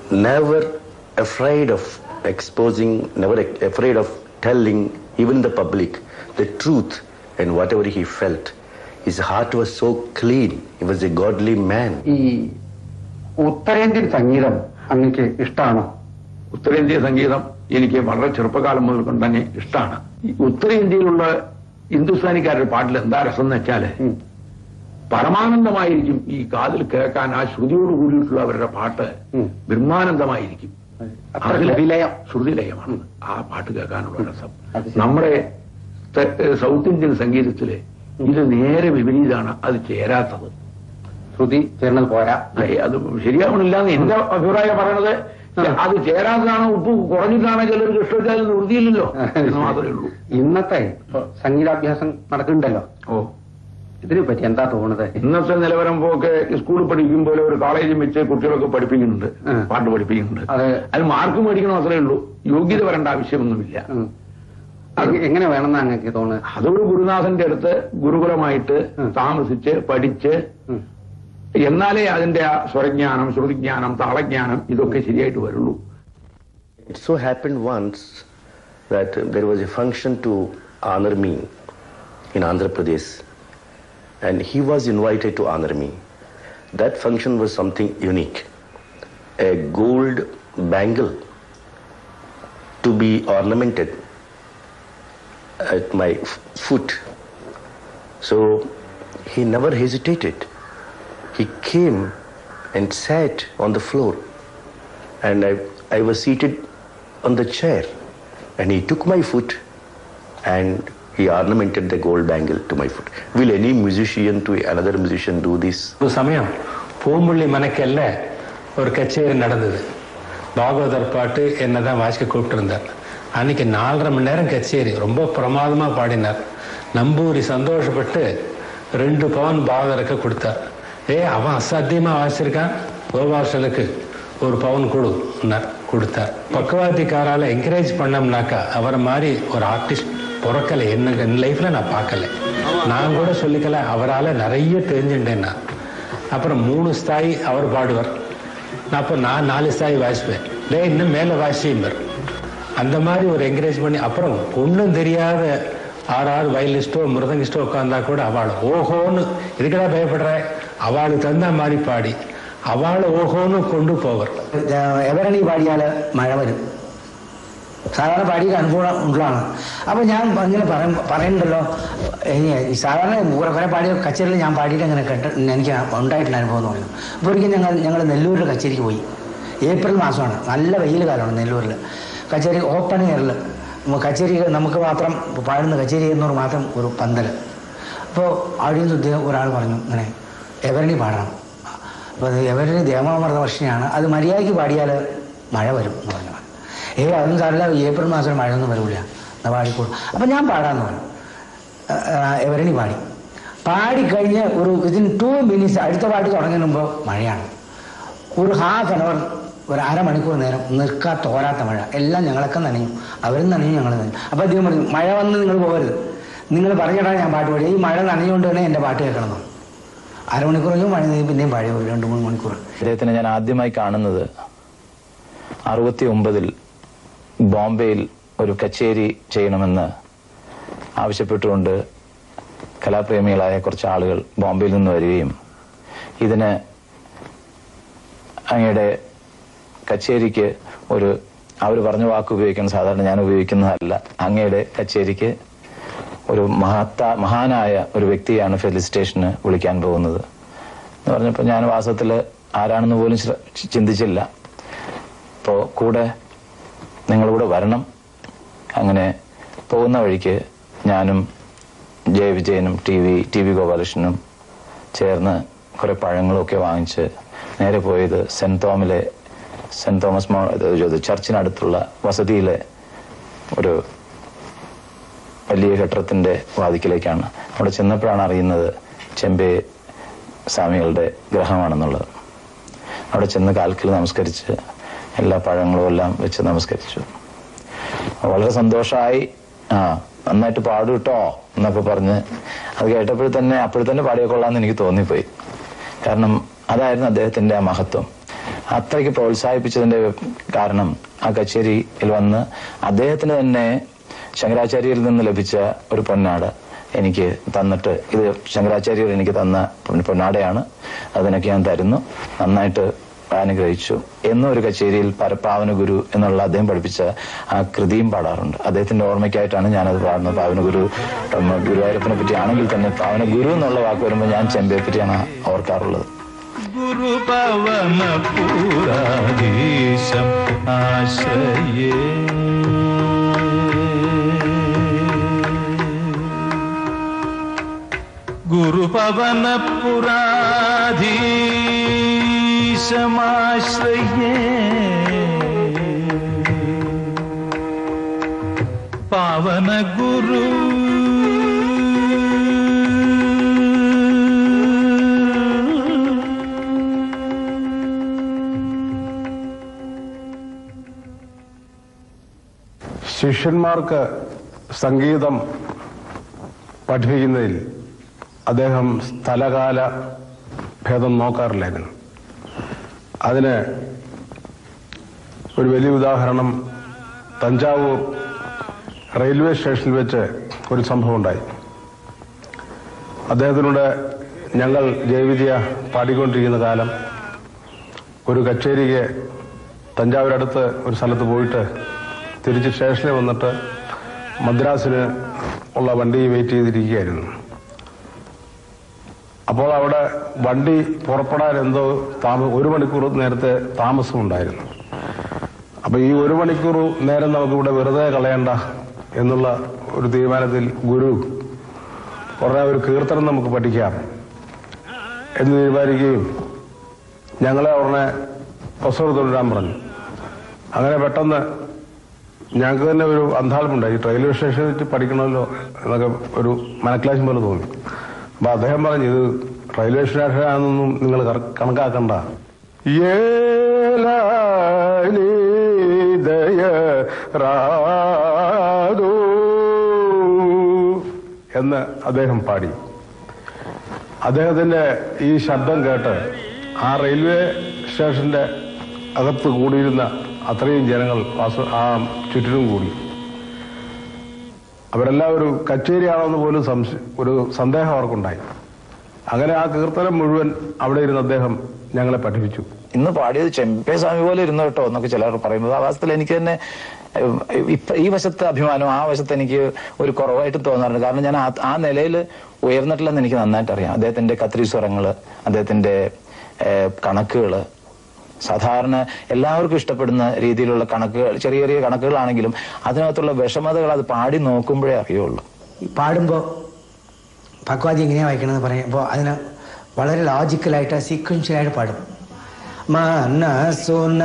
never afraid of exposing, never afraid of telling, even in the public, the truth and whatever he felt. His heart was so clean. He was a godly man. ഈ ഉത്തരേന്ത്യൻ സംഗീതം അങ്ങക്ക് ഇഷ്ടമാണോ ഉത്തരേന്ത്യ സംഗീതം എനിക്ക് വളരെ ചെറുപ്പകാലം മുതൽ കൊണ്ട് തന്നെ ഇഷ്ടമാണ് ഈ ഉത്തരേന്ത്യയിലുള്ള ഹിന്ദുസ്ഥാനിക്കാരുടെ പാട്ടിൽ എന്താ രസം എന്ന് വെച്ചാല് പരമാനന്ദമായിരിക്കും ഈ കാതിൽ കേൾക്കാൻ ആ ശ്രുതിയോട് കൂടിയിട്ടുള്ള അവരുടെ പാട്ട് ബ്രഹ്മാനന്ദമായിരിക്കും അത്ര അതിലെ ശ്രുതിലയം. ശ്രുതിലയമാണ് ആ പാട്ട് കേൾക്കാനുള്ള രസം നമ്മുടെ തെ- സൗത്ത് ഇന്ത്യൻ സംഗീതത്തില് ഇത് നേരെ വിപരീതമാണ് അത് ചേരാത്തത് ശ്രുതി ചേർന്നത് പോരാ ഏയ് അത് ശരിയാവണില്ല എന്ന് എന്റെ അഭിപ്രായം പറയണത് അത് ചേരാത്തതാണോ ഉപ്പ് കുറഞ്ഞിട്ടാണോ ചിലർക്ക് ഇഷ്ടപ്പെട്ടാൽ വൃത്തിയില്ലല്ലോ എന്ന് മാത്രമേ ഉള്ളൂ ഇന്നത്തെ ഇപ്പൊ സംഗീതാഭ്യാസം നടക്കുന്നുണ്ടല്ലോ ഓ ഇതിനെ പറ്റി എന്താ തോന്നുന്നത് ഇന്നത്തെ നിലവരം പോക്കെ സ്കൂളിൽ പഠിക്കും പോലെ ഒരു കോളേജിൽ വെച്ച് കുട്ടികളൊക്കെ പഠിപ്പിക്കുന്നുണ്ട് പാട്ട് പഠിപ്പിക്കുന്നുണ്ട് അത് അത് മാർക്ക് മേടിക്കണം അത്രേ ഉള്ളൂ യോഗ്യത വരേണ്ട ആവശ്യമൊന്നുമില്ല ഉം. അത് എങ്ങനെ വേണമെന്നാ അങ്ങക്ക് തോന്നുന്നത് അതൊരു ഗുരുനാഥന്റെ അടുത്ത് ഗുരുകുലമായിട്ട് താമസിച്ച് പഠിച്ച് ഉം. എന്നാലേ അതിന്റെ ആ സ്വരജ്ഞാനം ശ്രുതിജ്ഞാനം താളജ്ഞാനം ഇതൊക്കെ ശരിയായിട്ട് വരുള്ളൂ It so happened once that uh, there was a function to honor me in Andhra Pradesh, and he was invited to honor me. That function was something unique a gold bangle to be ornamented at my f- foot. So he never hesitated. He came and sat on the floor and I, I was seated on the chair and he took my foot and he ornamented the gold bangle to my foot. Will any musician to another musician do this? ஒரு சமயம் பூமுள்ளி மனைக்கல்ல ஒரு கச்சேரி நடந்தது பாகவதர் பாட்டு என்ன தான் வாசிக்க கூப்பிட்டுருந்தார் அன்னைக்கு நாலரை மணி நேரம் கச்சேரி ரொம்ப பிரமாதமா பாடினார் நம்பூரி சந்தோஷப்பட்டு ரெண்டு பவன் பாகவதருக்கு கொடுத்தார் ஏ அவன் அசாத்தியமா வாசிச்சிருக்கான் கோபாஷலுக்கு ஒரு பவன் கொடுன்னார் கொடுத்தார் பக்கவாத்திக்காரால என்கரேஜ் பண்ணோம்னாக்கா அவரை மாதிரி ஒரு ஆர்டிஸ்ட் பிறக்கலை என்ன என் லைஃப்ல நான் பார்க்கல நான் கூட சொல்லிக்கல அவரால நிறைய தெரிஞ்சுட்டேன் நான் அப்புறம் மூணு ஸ்தாயி அவர் பாடுவார் நான் அப்போ நான் நாலு ஸ்தாயி வாசிப்பேன் டே இன்னும் மேலே வாசியும்பர் அந்த மாதிரி ஒரு என்கரேஜ் பண்ணி அப்புறம் ஒன்றும் தெரியாத ஆறாறு வயலிஸ்டோ மிருதங்கிஸ்டோ உட்காந்தா கூட அவள் ஓஹோன்னு இதுக்கடா பயப்படுற அவளுக்கு தகுந்த மாதிரி பாடி അവള് ഓഹോന്ന് കൊണ്ടുപോവർ എവരണി പാടിയാൽ മഴ വരും സാധാരണ പാടിയ അനുഭവം ഉള്ളതാണ് അപ്പോൾ ഞാൻ ഇങ്ങനെ പറയും പറയുന്നുണ്ടല്ലോ ഇനി ഈ സാധാരണ കുറെ കുറെ പാടിയ കച്ചേരിയിൽ ഞാൻ പാടിയിട്ട് അങ്ങനെ കേട്ട് എനിക്ക് ഉണ്ടായിട്ടുള്ള അനുഭവം എന്ന് പറയുന്നു അപ്പോൾ ഒരിക്കലും ഞങ്ങൾ ഞങ്ങൾ നെല്ലൂരിൽ കച്ചേരിക്ക് പോയി ഏപ്രിൽ മാസമാണ് നല്ല വെയിൽ കാലമാണ് നെല്ലൂരിൽ കച്ചേരി ഓപ്പൺ എയറിൽ കച്ചേരി നമുക്ക് മാത്രം പാടുന്ന കച്ചേരി എന്നോട് മാത്രം ഒരു പന്തൽ അപ്പോൾ അവിടെ നിന്ന് ഉദ്ദേ- ഒരാൾ പറഞ്ഞു ഇങ്ങനെ എവരണി പാടണം അപ്പോൾ അത് എവരണി ദേവാമൃത വർഷിയാണ് അത് മര്യാദയ്ക്ക് പാടിയാൽ മഴ വരും എന്ന് പറഞ്ഞു ഏയ് അതൊന്നും സാറില്ല ഏപ്രിൽ മാസം മഴയൊന്നും വരില്ല എന്നാൽ പാടിക്കോളൂ അപ്പം ഞാൻ പാടാന്ന് പറഞ്ഞു ആ, ആ, എവരണി പാടി പാടിക്കഴിഞ്ഞ് ഒരു വിതിൻ ടു മിനിറ്റ്സ് അടുത്ത പാട്ട് തുടങ്ങുന്നതിന് മുമ്പ് മഴയാണ് ഒരു ഹാഫ് അൻ അവർ ഒരു അരമണിക്കൂർ നേരം നിൽക്കാ തോരാത്ത മഴ എല്ലാം ഞങ്ങളൊക്കെ നനഞ്ഞു അവരും നനഞ്ഞു ഞങ്ങൾ നനഞ്ഞു അപ്പോൾ അദ്ദേഹം പറഞ്ഞു മഴ വന്ന് നിങ്ങൾ പോകരുത് നിങ്ങൾ പറഞ്ഞിട്ടാണ് ഞാൻ പാട്ട് പാടി ഈ മഴ നനഞ്ഞുകൊണ്ട് തന്നെ എൻ്റെ പാട്ട് കേൾക്കണം എന്ന് പറഞ്ഞു. അരമണിക്കൂർ കഴിഞ്ഞു മഴ നീ പിന്നെയും പാടി ഒരു രണ്ട് മൂന്ന് മണിക്കൂർ അദ്ദേഹത്തിനെ ഞാൻ ആദ്യമായി കാണുന്നത് അറുപത്തി ഒമ്പതിൽ ബോംബെയിൽ ഒരു കച്ചേരി ചെയ്യണമെന്ന് ആവശ്യപ്പെട്ടുകൊണ്ട് കലാപ്രേമികളായ കുറച്ച് ആളുകൾ ബോംബെയിൽ നിന്ന് വരികയും ഇതിന് അങ്ങയുടെ കച്ചേരിക്ക് ഒരു അവർ പറഞ്ഞ വാക്ക് ഉപയോഗിക്കുന്നത് സാധാരണ ഞാൻ ഉപയോഗിക്കുന്നതല്ല അങ്ങയുടെ കച്ചേരിക്ക് ഒരു മഹത്ത മഹാനായ ഒരു വ്യക്തിയാണ് ഫെലിസിറ്റേഷന് വിളിക്കാൻ പോകുന്നത് എന്ന് പറഞ്ഞപ്പോൾ ഞാൻ വാസ്തവത്തിൽ ആരാണെന്ന് പോലും ശ്ര- ചിന്തിച്ചില്ല അപ്പോൾ കൂടെ നിങ്ങളിവിടെ വരണം അങ്ങനെ പോകുന്ന വഴിക്ക് ഞാനും ജയവിജയനും ടി വി ടി വി ഗോപാലകൃഷ്ണനും ചേർന്ന് കുറെ പഴങ്ങളും ഒക്കെ വാങ്ങിച്ച് നേരെ പോയത് സെന്റ് തോമിലെ സെന്റ് തോമസ് മൗ- ഇത് ചർച്ചിനടുത്തുള്ള വസതിയിലെ ഒരു വലിയ കെട്ടിടത്തിന്റെ വാതിക്കലേക്കാണ് അവിടെ ചെന്നപ്പോഴാണ് അറിയുന്നത് ചെമ്പെ സ്വാമികളുടെ ഗ്രഹമാണെന്നുള്ളത് അവിടെ ചെന്ന് കാൽക്കൽ നമസ്കരിച്ച് എല്ലാ പഴങ്ങളും എല്ലാം വെച്ച് നമസ്കരിച്ചു വളരെ സന്തോഷമായി ആ നന്നായിട്ട് പാടും കേട്ടോ എന്നൊക്കെ പറഞ്ഞ് അത് കേട്ടപ്പോൾ തന്നെ അപ്പോഴും തന്നെ പാടിയ കൊള്ളാന്ന് എനിക്ക് തോന്നിപ്പോയി കാരണം അതായിരുന്നു അദ്ദേഹത്തിന്റെ ആ മഹത്വം അത്രയ്ക്ക് പ്രോത്സാഹിപ്പിച്ചതിന്റെ കാരണം ആ കച്ചേരിയിൽ വന്ന് അദ്ദേഹത്തിന് തന്നെ ശങ്കരാചാര്യരിൽ നിന്ന് ലഭിച്ച ഒരു പൊന്നാട് എനിക്ക് തന്നിട്ട് ഇത് ശങ്കരാചാര്യർ എനിക്ക് തന്ന പൊൻ- പൊന്നാടയാണ് അതിനൊക്കെ ഞാൻ തരുന്നു നന്നായിട്ട് അനുഗ്രഹിച്ചു എന്നൊരു കച്ചേരിയിൽ പരപ്പാവന ഗുരു എന്നുള്ള അദ്ദേഹം പഠിപ്പിച്ച ആ കൃതിയും പാടാറുണ്ട് അദ്ദേഹത്തിന്റെ ഓർമ്മയ്ക്കായിട്ടാണ് ഞാനത് പാടുന്നത് പാവന ഗുരു ഉം, ഗുരുവായൂരപ്പനെ പറ്റി ആണെങ്കിൽ തന്നെ പാവന ഗുരു എന്നുള്ള വാക്ക് വരുമ്പോൾ ഞാൻ ചെമ്പയെ പറ്റിയാണ് ഓർക്കാറുള്ളത് ഗുരു പവന പുരാധീശം ആശ്രയേ ഗുരു പവന പുരാധീശമാശ്രയേ പാവന ഗുരു ശിഷ്യന്മാർക്ക് സംഗീതം പഠിപ്പിക്കുന്നതിൽ അദ്ദേഹം സ്ഥലകാല ഭേദം നോക്കാറില്ലായിരുന്നു അതിന് ഒരു വലിയ ഉദാഹരണം തഞ്ചാവൂർ റെയിൽവേ സ്റ്റേഷനിൽ വെച്ച് ഒരു സംഭവം ഉണ്ടായി അദ്ദേഹത്തിനോട് ഞങ്ങൾ ജയവിദ്യ പാടിക്കൊണ്ടിരിക്കുന്ന കാലം ഒരു കച്ചേരിക്ക് തഞ്ചാവൂരടുത്ത് ഒരു സ്ഥലത്ത് പോയിട്ട് തിരിച്ച് സ്റ്റേഷനിൽ വന്നിട്ട് മദ്രാസിന് ഉള്ള വണ്ടി വെയിറ്റ് ചെയ്തിരിക്കുകയായിരുന്നു അപ്പോൾ അവിടെ വണ്ടി പുറപ്പെടാൻ എന്തോ താമ ഒരു മണിക്കൂർ നേരത്തെ താമസമുണ്ടായിരുന്നു അപ്പൊ ഈ ഒരു മണിക്കൂർ നേരം നമുക്കിവിടെ വെറുതെ കളയണ്ട എന്നുള്ള ഒരു തീരുമാനത്തിൽ ഗുരു ഉടനെ ഒരു കീർത്തനം നമുക്ക് പഠിക്കാം എന്ന് തീരുമാനിക്കുകയും ഞങ്ങളെ ഉടനെ ഒസർ തൊഴിലാൻ പറഞ്ഞു അങ്ങനെ പെട്ടെന്ന് ഞങ്ങൾക്ക് തന്നെ ഒരു അന്താളമുണ്ടായി ഈ റെയിൽവേ സ്റ്റേഷനിൽ വെച്ച് പഠിക്കണമല്ലോ എന്നൊക്കെ ഒരു മനക്ലാശം പോലെ തോന്നി അപ്പൊ അദ്ദേഹം പറഞ്ഞു ഇത് റെയിൽവേ സ്റ്റേഷനാണെന്നൊന്നും നിങ്ങൾ കറ- കണക്കാക്കണ്ട ഏലാനീദയ റാദോ എന്ന് അദ്ദേഹം പാടി അദ്ദേഹത്തിന്റെ ഈ ശബ്ദം കേട്ട് ആ റെയിൽവേ സ്റ്റേഷന്റെ അകത്ത് കൂടിയിരുന്ന അത്രയും ജനങ്ങൾ വാസ- ആ ചുറ്റിനും കൂടി അവരെല്ലാം ഒരു കച്ചേരിയാണോന്ന് പോലും സംശയം ഒരു സന്ദേഹം അവർക്കുണ്ടായി അങ്ങനെ ആ കീർത്തനം മുഴുവൻ അവിടെ ഇരുന്ന് അദ്ദേഹം ഞങ്ങളെ പഠിപ്പിച്ചു ഇന്ന് പാടിയത് ചെമ്പേ സ്വാമി പോലെ ഇരുന്നു കേട്ടോ എന്നൊക്കെ ചിലർ പറയുന്നത് ആ വാസ്തവത്തിൽ എനിക്ക് തന്നെ ഏഹ്, ഇപ്പ ഈ വശത്തെ അഭിമാനം ആ വശത്ത് എനിക്ക് ഒരു കുറവായിട്ട് തോന്നാറുണ്ട് കാരണം ഞാൻ ആ- ആ നിലയിൽ ഉയർന്നിട്ടില്ലെന്ന് എനിക്ക് നന്നായിട്ട് അറിയാം അദ്ദേഹത്തിന്റെ കത്രി സ്വരങ്ങള് അദ്ദേഹത്തിന്റെ ഏഹ്, കണക്കുകള് സാധാരണ എല്ലാവർക്കും ഇഷ്ടപ്പെടുന്ന രീതിയിലുള്ള കണക്കുകൾ ചെറിയ ചെറിയ കണക്കുകളാണെങ്കിലും അതിനകത്തുള്ള വിഷമതകൾ അത് പാടി നോക്കുമ്പോഴേ അറിയുള്ളൂ ഈ പാടുമ്പോൾ ഭഗവാദി എങ്ങനെയാണ് വായിക്കണമെന്ന് പറയുമ്പോൾ അതിന് വളരെ ലോജിക്കലായിട്ട് സീക്വൻഷ്യലായിട്ട് പാടും മനസുന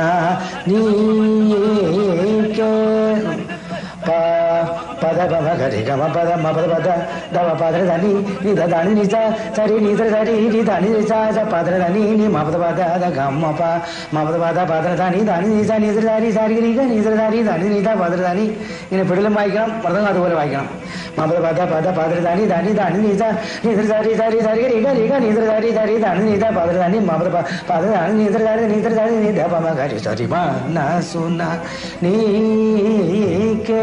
നീക്കേ പ പദ പമ ഗരി ഗമ പദ മ പദ പദ ദവ പദ ധനി നി ധ ധനി നി സ സരി നി ധ സരി നി ധനി നി സ സ പദ ധനി നി മ പദ പദ ധ ഗമ പ മ പദ പദ പദ ധനി ധനി നി സ നി ധ സരി സരി ഗരി ഗ നി ധ സരി ധനി നി ധ പദ ധനി ഇങ്ങനെ പിടിലും വായിക്കണം മൃദംഗം അതുപോലെ വായിക്കണം മ പദ പദ പദ പദ ധനി ധനി ധനി നി സ നി ധ സരി സരി സരി ഗരി ഗ രി ഗ നി ധ സരി സരി ധനി നി ധ പദ ധനി മ പദ പ- പദ ധനി നി ധ സരി നി ധ സരി നി ധ പ മ ഗരി സരി മ ന സുന നീ കേ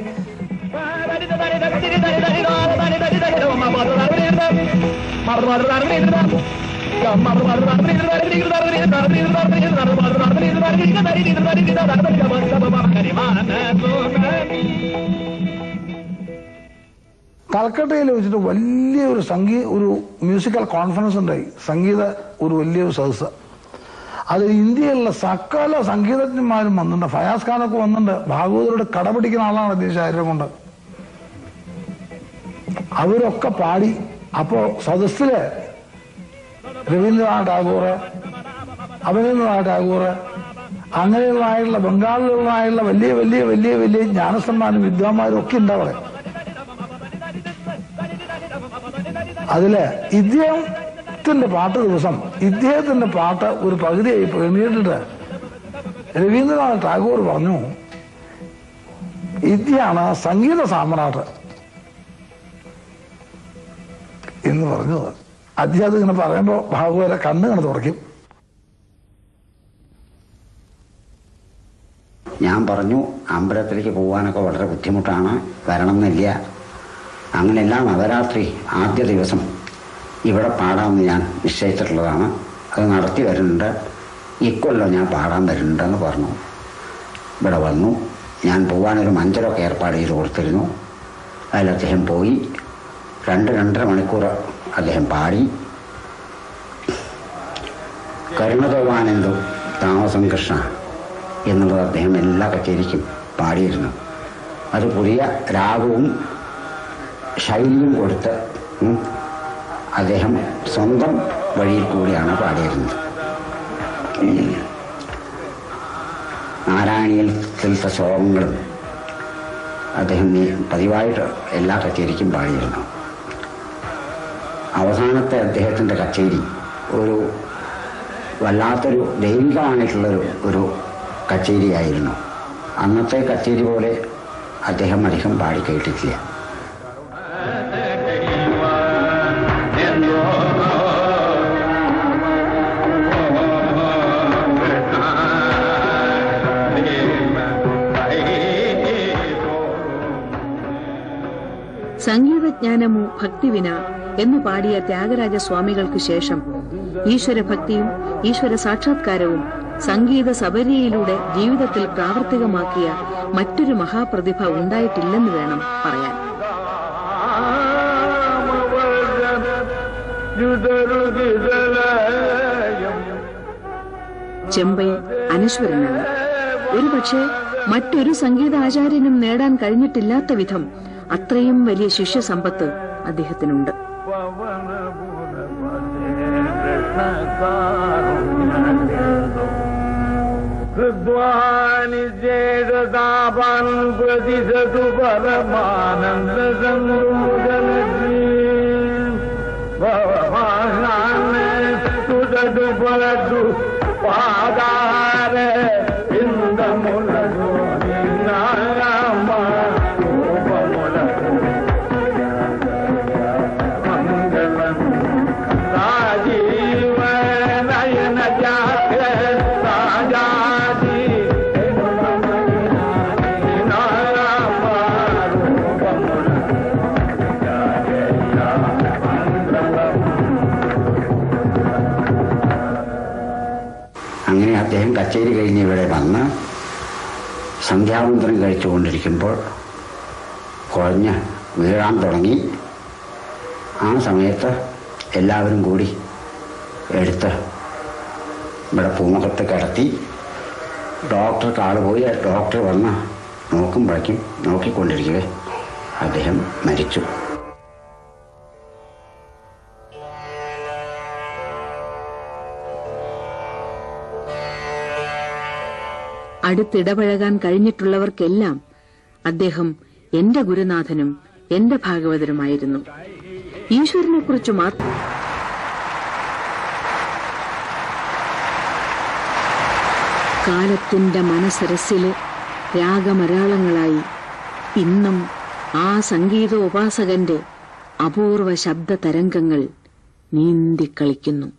കൽക്കട്ടയിൽ വെച്ചിട്ട് വലിയൊരു സംഗീത ഒരു മ്യൂസിക്കൽ കോൺഫറൻസ് ഉണ്ടായി സംഗീത ഒരു വലിയൊരു സദസ് അത് ഇന്ത്യയിലുള്ള സകല സംഗീതജ്ഞന്മാരും വന്നിട്ടുണ്ട് ഫയാസ് ഖാനൊക്കെ വന്നിട്ടുണ്ട് ഭാഗവതരോട് കടപിടിക്കുന്ന ആളാണ് അദ്ദേഹം ശരീരം കൊണ്ട് അവരൊക്കെ പാടി അപ്പോ സദസ്സില് രവീന്ദ്രനാഥ് ടാഗോറ് അഭിനന്ദനാഥ് ടാഗോറ് അങ്ങനെയുള്ളതായിട്ടുള്ള ബംഗാളിലുള്ളതായിട്ടുള്ള വലിയ വലിയ വലിയ വലിയ ജ്ഞാനസന്മാരും വിദ്വാന്മാരും ഒക്കെ ഉണ്ട് അവിടെ അതില് ഇദ്ദേഹത്തിന്റെ പാട്ട് ദിവസം ഇദ്ദേഹത്തിന്റെ പാട്ട് ഒരു പകുതിയായി പിന്നീടിട്ട് രവീന്ദ്രനാഥ് ടാഗോർ പറഞ്ഞു ഇദ്ദേഹമാണ് സംഗീത സാമ്രാട്ട് എന്ന് പറഞ്ഞത് അദ്ദേഹം ഇങ്ങനെ പറയുമ്പോൾ ഭാഗവത കണ്ണ് ഇങ്ങനെ തുറക്കും ഞാൻ പറഞ്ഞു അമ്പലത്തിലേക്ക് പോകാനൊക്കെ വളരെ ബുദ്ധിമുട്ടാണ് വരണമെന്നില്ല അങ്ങനെയെല്ലാം നവരാത്രി ആദ്യ ദിവസം ഇവിടെ പാടാമെന്ന് ഞാൻ നിശ്ചയിച്ചിട്ടുള്ളതാണ് അത് നടത്തി വരുന്നുണ്ട് ഇക്കൊല്ലം ഞാൻ പാടാൻ വരുന്നുണ്ടെന്ന് പറഞ്ഞു ഇവിടെ വന്നു ഞാൻ പോകാനൊരു മഞ്ചരൊക്കെ ഏർപ്പാട് ചെയ്ത് കൊടുത്തിരുന്നു അതിൽ അദ്ദേഹം പോയി രണ്ട് രണ്ടര മണിക്കൂർ അദ്ദേഹം പാടി കരുണതോവാനെന്തോ താമസം കൃഷ്ണ എന്നുള്ളത് അദ്ദേഹം എല്ലാ കച്ചേരിക്കും പാടിയിരുന്നു അത് പുതിയ രാഗവും ശൈലിയും കൊടുത്ത് ഉം, അദ്ദേഹം സ്വന്തം വഴിയിൽ കൂടിയാണ് പാടിയിരുന്നത് ഉം. നാരായണീയത്തിലത്തെ ശ്ലോകങ്ങളും അദ്ദേഹം നീ- പതിവായിട്ട് എല്ലാ കച്ചേരിക്കും പാടിയിരുന്നു അവസാനത്തെ അദ്ദേഹത്തിൻ്റെ കച്ചേരി ഒരു വല്ലാത്തൊരു ദൈവികമായിട്ടുള്ളൊരു ഒരു കച്ചേരിയായിരുന്നു അന്നത്തെ കച്ചേരി പോലെ അദ്ദേഹം അധികം പാടി കേട്ടിട്ടില്ല സംഗീതജ്ഞാനമോ ഭക്തിവിന എന്ന് പാടിയ ത്യാഗരാജ സ്വാമികൾക്ക് ശേഷം ഈശ്വരഭക്തിയും ഈശ്വര സാക്ഷാത്കാരവും സംഗീത സബരിയിലൂടെ ജീവിതത്തിൽ പ്രാവർത്തികമാക്കിയ മറ്റൊരു മഹാപ്രതിഭ ഉണ്ടായിട്ടില്ലെന്ന് വേണം പറയാൻ ചെമ്പൈ അനശ്വരനാണ് ഒരുപക്ഷെ മറ്റൊരു സംഗീതാചാര്യനും നേടാൻ കഴിഞ്ഞിട്ടില്ലാത്ത വിധം അത്രയും വലിയ ശിഷ്യസമ്പത്ത് അദ്ദേഹത്തിനുണ്ട് ഹൃദ്വാനി ചേതതാപാൻ പ്രതിസതു പരമാനന്ദ സന്തോഷലജീ ഭവമാനാന് തുതതു പലതു പാദാര ഇന്ദമുലു നിന്നാമ രൂപമുലു മംഗളം രാജീവ നയന ജാത രാജാജി അങ്ങനെ അദ്ദേഹം കച്ചേരി കഴിഞ്ഞ് ഇവിടെ വന്ന് സന്ധ്യാവന്തരം കഴിച്ചുകൊണ്ടിരിക്കുമ്പോൾ കുഴഞ്ഞ് വീഴാൻ തുടങ്ങി ആ സമയത്ത് എല്ലാവരും കൂടി എടുത്ത് ഇവിടെ പൂമുഖത്ത് കിടത്തി ഡോക്ടർക്ക് ആൾ പോയി ആ ഡോക്ടർ വന്ന് നോക്കുമ്പോഴേക്കും നോക്കിക്കൊണ്ടിരിക്കവേ അദ്ദേഹം മരിച്ചു അടുത്തിടപഴകാൻ കഴിഞ്ഞിട്ടുള്ളവർക്കെല്ലാം അദ്ദേഹം എന്റെ ഗുരുനാഥനും എന്റെ ഭാഗവതരുമായിരുന്നു ഈശ്വരനെക്കുറിച്ച് മാത്രം കാലത്തിന്റെ മനസരസില് രാഗമരാളങ്ങളായി ഇന്നും ആ സംഗീതോപാസകന്റെ അപൂർവ ശബ്ദ തരംഗങ്ങൾ നീന്തിക്കളിക്കുന്നു